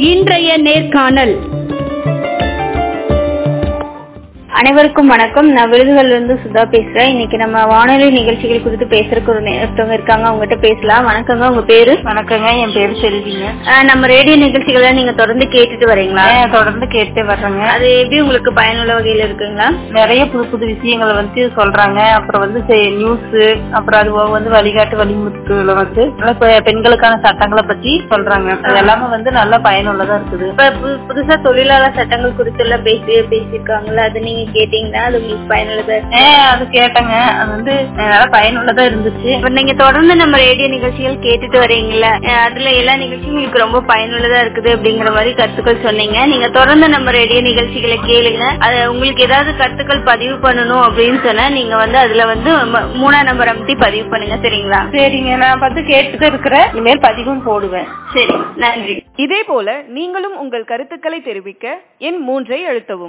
இன்றைய நேர்காணல் அனைவருக்கும் வணக்கம் நான் விருதுகள்ல இருந்து சுதா பேசுறேன் இன்னைக்கு நம்ம வானொலி நிகழ்ச்சிகள் குறித்து பேசுறதுக்கு ஒரு நே- ஒருத்தவங்க இருக்காங்க அவங்ககிட்ட பேசலாம் வணக்கங்க உங்க பேரு வணக்கங்க என் பேரு செல்விங்க அஹ், நம்ம ரேடியோ நிகழ்ச்சிகளை நீங்க தொடர்ந்து கேட்டுட்டு வரீங்களா நான் தொடர்ந்து கேட்டு வர்றேங்க அது எப்படி உங்களுக்கு பயனுள்ள வகையில இருக்குங்களா நிறைய புது புது விஷயங்களை வந்து சொல்றாங்க அப்புறம் வந்து நியூஸ் அப்புறம் அது போக வந்து வழிகாட்டு வழிமுறைகளை வந்து நல்ல பெ- பெண்களுக்கான சட்டங்களை பத்தி சொல்றாங்க அது எல்லாமே வந்து நல்ல பயனுள்ளதா இருக்குது இப்ப பு- புதுசா தொழிலாளர் சட்டங்கள் குறித்து எல்லாம் பேசி பேசியிருக்காங்கல்ல அது நீங்க கேட்டீங்கன்னா அது உங்களுக்கு பயனுள்ளதா இருக்கு ஏன் அது கேட்டேங்க அது வந்து அஹ், நல்ல பயனுள்ளதா இருந்துச்சு இப்ப நீங்க தொடர்ந்து நம்ம ரேடியோ நிகழ்ச்சிகள் கேட்டுட்டு வரீங்கல்ல அஹ் அதுல எல்லா நிகழ்ச்சியும் உங்களுக்கு ரொம்ப பயனுள்ளதா இருக்குது அப்படிங்கிற மாதிரி கருத்துக்கள் சொன்னீங்க நீங்க தொடர்ந்து நம்ம ரேடியோ நிகழ்ச்சிகளை கேளுங்க அது உங்களுக்கு ஏதாவது கருத்துக்கள் பதிவு பண்ணணும் அப்படின்னு சொன்னா நீங்க வந்து அதுல வந்து ம- மூணாம் நம்பர் அமைத்தி பதிவு பண்ணுங்க சரிங்களா சரிங்க நான் வந்து கேட்டுட்டு இருக்கிறேன் இனிமேல் பதிவும் போடுவேன் சரி நன்றி இதே போல நீங்களும் உங்கள் கருத்துக்களை தெரிவிக்க எண் மூன்றை அழுத்தவும்